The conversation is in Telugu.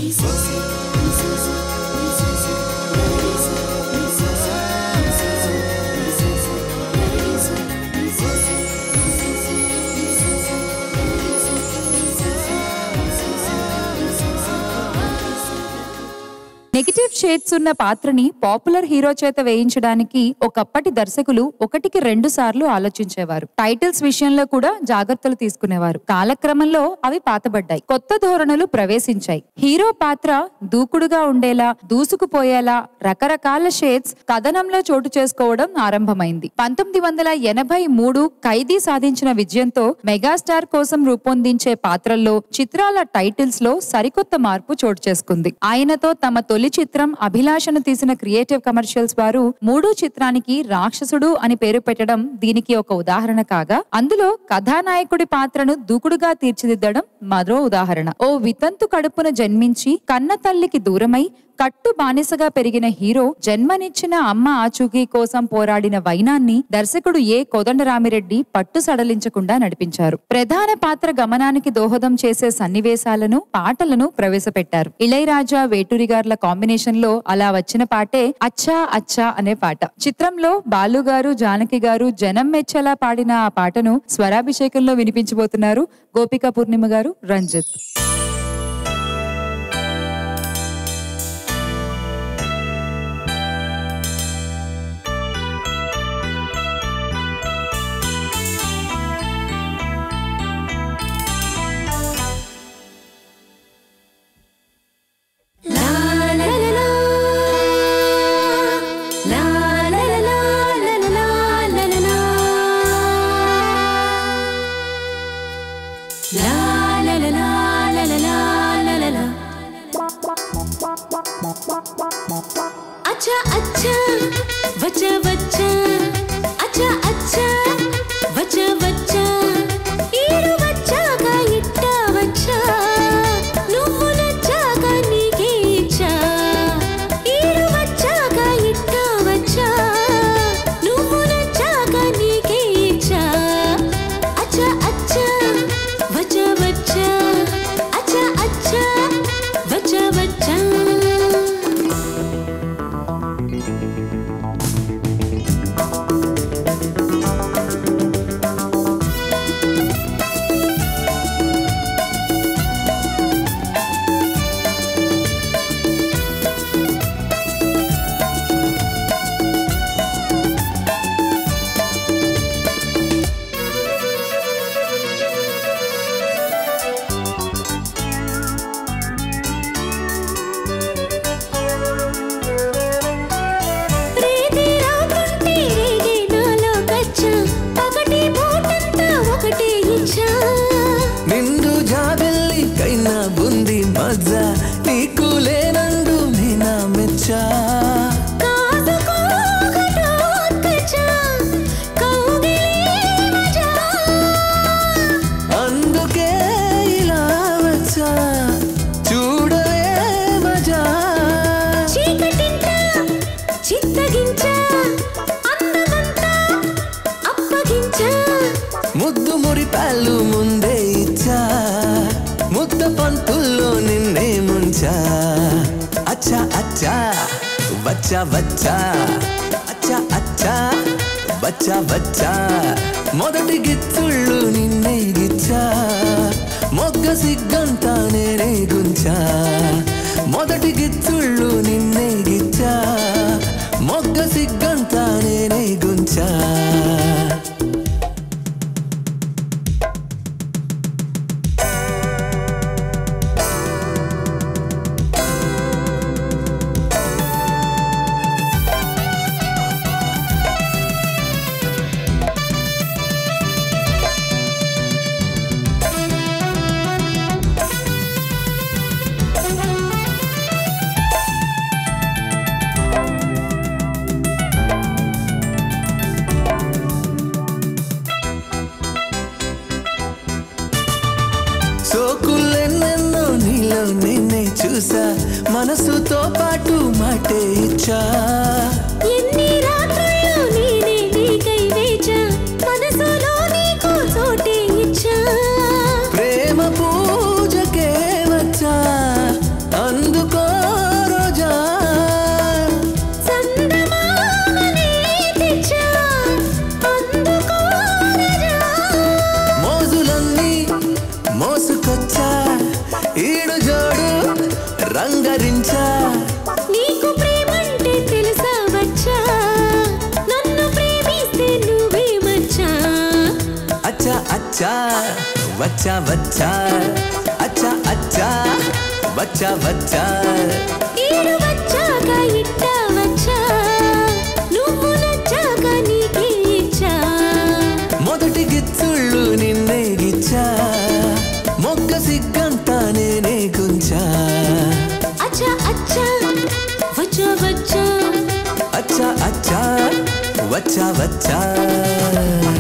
నెగిటివ్ షేడ్స్ ఉన్న పాత్రని పాపులర్ హీరో చేత వేయించడానికి ఒకప్పటి దర్శకులు ఒకటికి రెండు సార్లు ఆలోచించేవారు టైటిల్స్ విషయంలో కూడా జాగ్రత్తలు తీసుకునేవారు కాలక్రమంలో అవి పాతబడ్డాయి కొత్త ధోరణులు ప్రవేశించాయి హీరో పాత్ర దూకుడుగా ఉండేలా దూసుకుపోయేలా రకరకాల షేడ్స్ కథనంలో చోటు చేసుకోవడం ఆరంభమైంది పంతొమ్మిది వందల ఎనభై మూడు ఖైదీ సాధించిన విజయంతో మెగాస్టార్ కోసం రూపొందించే పాత్రల్లో చిత్రాల టైటిల్స్ లో సరికొత్త మార్పు చోటు చేసుకుంది ఆయనతో తమ తొలి చిత్రం అభిలాషను తీసిన క్రియేటివ్ కమర్షియల్స్ వారు మూడో చిత్రానికి రాక్షసుడు అని పేరు పెట్టడం దీనికి ఒక ఉదాహరణ కాగా అందులో కథానాయకుడి పాత్రను దూకుడుగా తీర్చిదిద్దడం మరో ఉదాహరణ ఓ వితంతు కడుపున జన్మించి కన్న తల్లికి దూరమై కట్టు బానిసగా పెరిగిన హీరో జన్మనిచ్చిన అమ్మ ఆచూకీ కోసం పోరాడిన వైనాన్ని దర్శకుడు ఏ కోదండరామిరెడ్డి పట్టు సడలించకుండా నడిపించారు ప్రధాన పాత్ర గమనానికి దోహదం చేసే సన్నివేశాలను పాటలను ప్రవేశపెట్టారు ఇళయరాజా వేటూరిగార్ల కాంబినేషన్ లో అలా వచ్చిన పాటే అచ్చా అచ్చా అనే పాట చిత్రంలో బాలు గారు జానకి గారు జనం మెచ్చేలా పాడిన ఆ పాటను స్వరాభిషేకంలో వినిపించబోతున్నారు గోపిక పూర్ణిమ గారు రంజిత్ अच्छा अच्छा बच्चा बच्चा अच्छा अच्छा बच्चा बच्चा ఈడు వచ్చాక ఇట్ట వచ్చా నువ్వు నచ్చాక నీకే ఇచ్చా ఈడు వచ్చాక ఇట్ట వచ్చా నువ్వు నచ్చాక నీకే ఇచ్చా అచ్చా అచ్చా బచ్చా బచ్చా అచ్చా అచ్చా బచ్చా బచ్చా రేగి రాకుంటే రేగి నాలో కచ్చా పగటి పూటంతా ఒకటే ఇచ్చా నిండు జాబిల్లి కైనా బుంది మజా నీకు లేనండు నేనా మెచ్చా కాసుకో కటోత్కచా కౌగిలి మజా అందుకే ఇలా వచ్చా చూడవే మజా చీకటింట చిత్తగించా అందమంతా అప్పగించా ముద్దు మురిపాలు ముందే ఇచ్చా ముద్ద పంతుల్లో నిన్నే ముంచా అచ్చా అచ్చా వచ్చా వచ్చా అచ్చా అచ్చా వచ్చా వచ్చా మొదటి గిచ్చుళ్ళు నిన్నే గిచ్చా మొగ్గ సిగ్గంతా నేనే గుంచా మొదటి గిచ్చుళ్ళు నిన్నే గిచ్చా మొగ్గ సిగ్గంతా నేనే గుంచా సోకులెన్నెన్నో నీలో నిన్నే చూసా మనసుతో పాటు మాటే ఇచ్చా ఎన్ని రాత్రుల్లో నేనే నీకై వేచా మనసులో నీకు చోటే ఇచ్చా ప్రేమ పూజకే వచ్చా అన్న అచ్చా అచ్చా వచ్చా వచ్చా అచ్చా అచ్చా వచ్చా వచ్చా ఈడు వచ్చాక ఇట్ట వచ్చా నువ్వు నచ్చాక నీకే ఇచ్చా మొదటి గిచ్చుళ్ళు నిన్నే గిచ్చా మొక్క సిగ్గంతా నేనే గుంచా అచ్చా అచ్చా వచ్చా వచ్చా అచ్చా అచ్చా వచ్చా వచ్చా